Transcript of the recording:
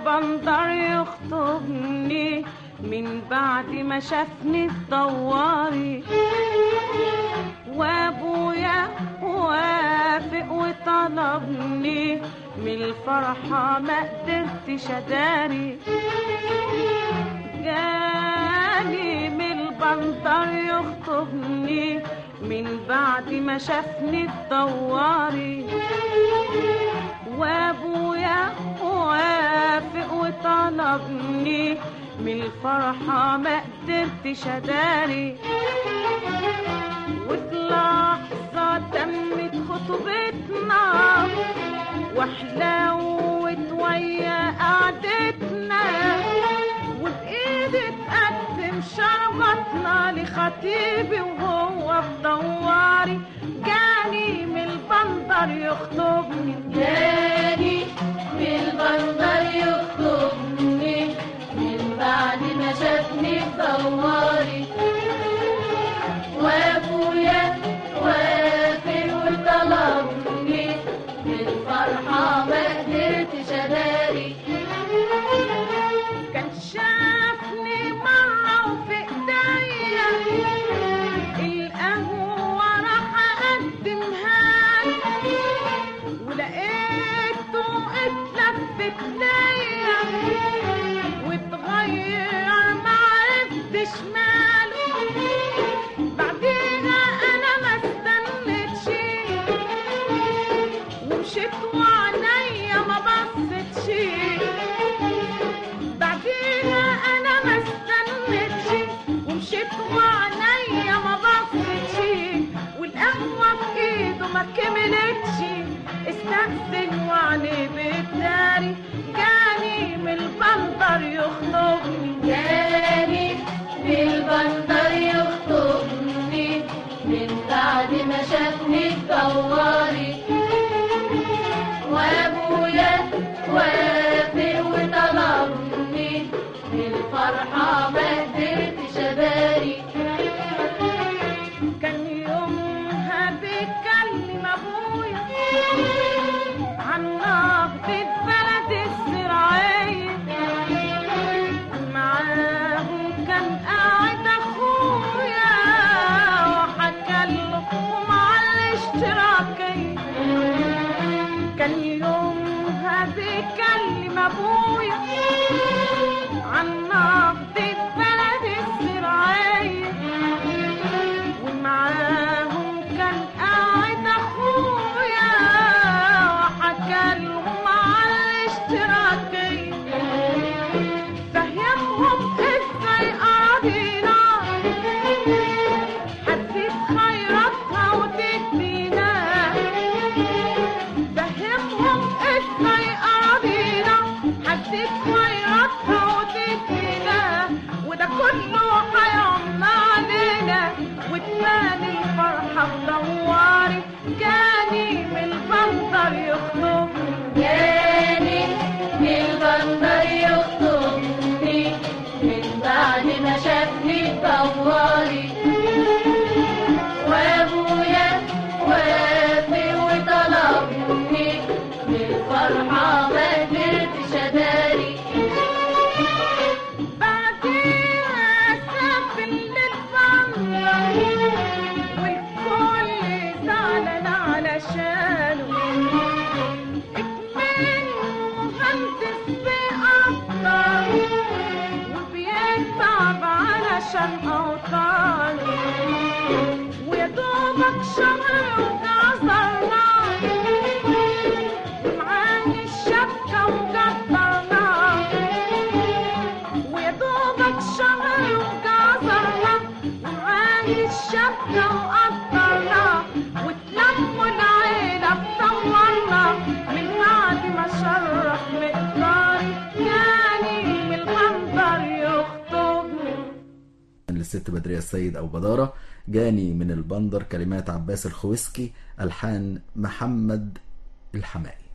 البندر يخطبني من بعد ما شافني الدواري وابويا وافق وطلبني من الفرحة ما قدرتش اداري جاني من البندر يخطبني من بعد ما شافني الدواري وابويا وافق وطلبني من الفرحة ما قدرتش اداري وفي لحظة تمت خطوبتنا وحلاوة ويا قعدتنا وبإيدي تقدم شربتنا لخطيبي وهو في دواري جاني من البندر يخطبني جاني بالبندر يخطبني من بعد ما شافني بدواري وابويا وافق وطلبني بالفرحة ما قدرتش اداري كان شافني مرة وفي ايديا القهوة راح اقدمها له. ولقيته اتلفت ليا واتغير معرفتش ماله بعديها انا ما استنيتش ومشيت وعينيا ما بصتش بعديها انا ما استنيتش ومشيت وعينيا ما بصتش والقهوه في ايده ما كملتش استأذن وعلي بالداري جاني من البندر يخطبني جاني بالبندر يخطبني من بعد ما شافني بدواري وابويا وافق وطلبني بالفرحة ما قدرتش اداري كان يومها بيتكلم ابويا عن نهضة بلد الزراعية معاهم كان قاعد اخويا وحكى له ومع الاشتراكية كان يومها بيكلم ابويا عن نهضة بلد الزراعية ومعاهم كان قاعد اخويا وحكى لهم على الاشتراكية فهمهم ازاي اراضينا هتزيد خيراتها وتدينا فهمهم ازاي اراضينا هتزيد خيراتها وتدينا وده كله هيعم علينا وتمالي الفرحة بدواري جاني من البندر يخطبني جاني بالبندر يخطبني من بعد ما شافني بدواري وابويا وافق وطلبني بالفرحة ما قدرتش اداري بعديها سافل للبندر والكل زعلان علشانه اكمل مهندس بأكتر وبيتعب علشان أوطانه ويا دوبك شهر وجزرنا ومعاني الشبكة وقدرنا ويا دوبك شهر وجزرنا ومعاني الشبكة وقدرنا وتلموا العيلة بدورنا من بعد ما شرف مقداري جاني من البندر يخطبني للست بدرية السيد أو بدارة جاني من البندر كلمات عباس الخويسكي ألحان محمد الحمائي